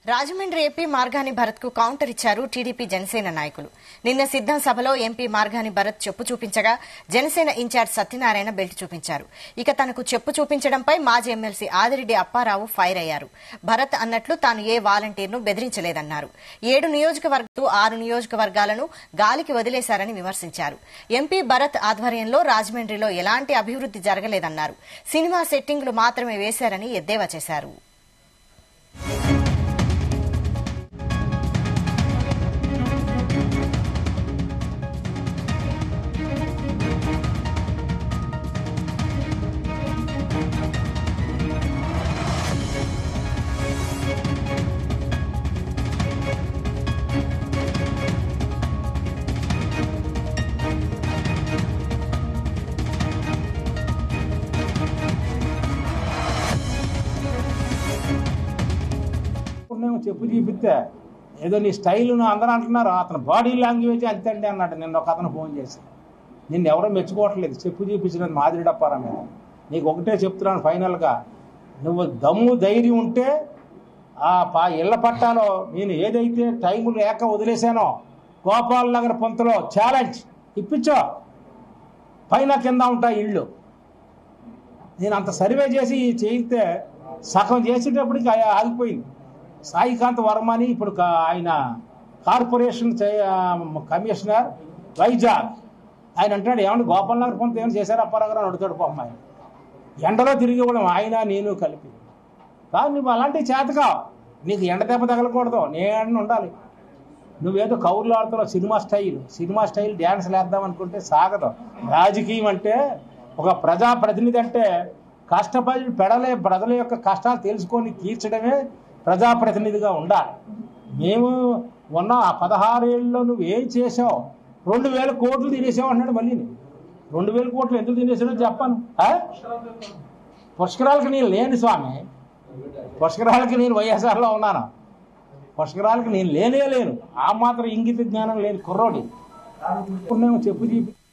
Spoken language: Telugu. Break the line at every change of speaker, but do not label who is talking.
రాజమండ్రి ఎంపీ మార్గాని భరత్ కు కౌంటర్ ఇచ్చారు టీడీపీ జనసేన నాయకులు నిన్న సిద్దం సభలో ఎంపీ మార్గాని భరత్ చెప్పు చూపించగా జనసేన ఇన్ఛార్జ్ సత్యనారాయణ బెల్ట్ చూపించారు ఇక తనకు చెప్పు చూపించడంపై మాజీ ఎమ్మెల్సీ ఆదిరెడ్డి అప్పారావు ఫైర్ అయ్యారు భరత్ అన్నట్లు తాను ఏ వాలంటీర్ను బెదిరించలేదన్నారు ఏడు నియోజకవర్గాలు ఆరు నియోజకవర్గాలను గాలికి వదిలేశారని విమర్శించారు ఎంపీ భరత్ ఆధ్వర్యంలో రాజమండ్రిలో ఎలాంటి అభివృద్ది జరగలేదన్నారు సినిమా సెట్టింగ్లు మాత్రమే వేశారని ఎద్దేవా చేశారు
నేను చెప్పు చూపిస్తే ఏదో నీ స్టైల్ అందరూ అంటున్నారు అతను బాడీ లాంగ్వేజ్ అంతే అండి అన్నాడు నిన్న ఒక అతను ఫోన్ చేసి నిన్ను ఎవరో మెచ్చుకోవట్లేదు చెప్పు చూపించిన మాదిరి డప్పారా మీద నీకు ఒకటే చెప్తున్నాను ఫైనల్గా నువ్వు దమ్ము ధైర్యం ఉంటే ఆ పా ఇళ్ల పట్టాలో నేను ఏదైతే టైం లేక వదిలేశానో గోపాల్ నగర్ పొంతలో ఛాలెంజ్ ఇప్పించో పైన కింద ఉంటాయి ఇళ్ళు నేను అంత సర్వే చేసి చేయితే సగం చేసేటప్పటికి ఆ- ఆగిపోయింది సాయికాంత్ వర్మ అని ఇప్పుడు కా- ఆయన కార్పొరేషన్ చే- ఆ, కమిషనర్ వైజాగ్ ఆయన అంటాడు ఏమన్నా గోపాల్ నగర్ పొంత ఏమైనా చేశారు అప్పారావు గారు అని అడుగుతాడు పాపం ఆయన ఎండలో తిరిగి ఇవ్వడం ఆయన నేను కలిపి కానీ నువ్వు అలాంటివి చేతకా నీకు ఎండ దెబ్బ తగలకూడదు నేను ఉండాలి నువ్వేదో కౌర్లు ఆడుతున్నావు సినిమా స్టైల్ సినిమా స్టైల్ డ్యాన్స్ వేద్దాం అనుకుంటే సాగదు రాజకీయం అంటే ఒక ప్రజాప్రతినిధి అంటే కష్టపడి పెడలే ప్రజల యొక్క కష్టాలు తెలుసుకొని తీర్చడమే ప్రజాప్రతినిధిగా ఉండాలి మేము ఉన్న ఆ పదహారేళ్ళలో నువ్వు ఏం చేసావు రెండు వేల కోట్లు తినేసావు అన్నాడు మళ్ళీ రెండు వేల కోట్లు ఎందుకు తినేసాడో చెప్పాను ఆ? పుష్కరాలకు నేను లేని స్వామి పుష్కరాలకి నేను వైఎస్ఆర్లో ఉన్నాను పుష్కరాలకి నేను లేనే లేను ఆ మాత్రం ఇంగిత జ్ఞానం లేని కుర్రోడి ఇప్పుడు నేను చెప్పు చూపి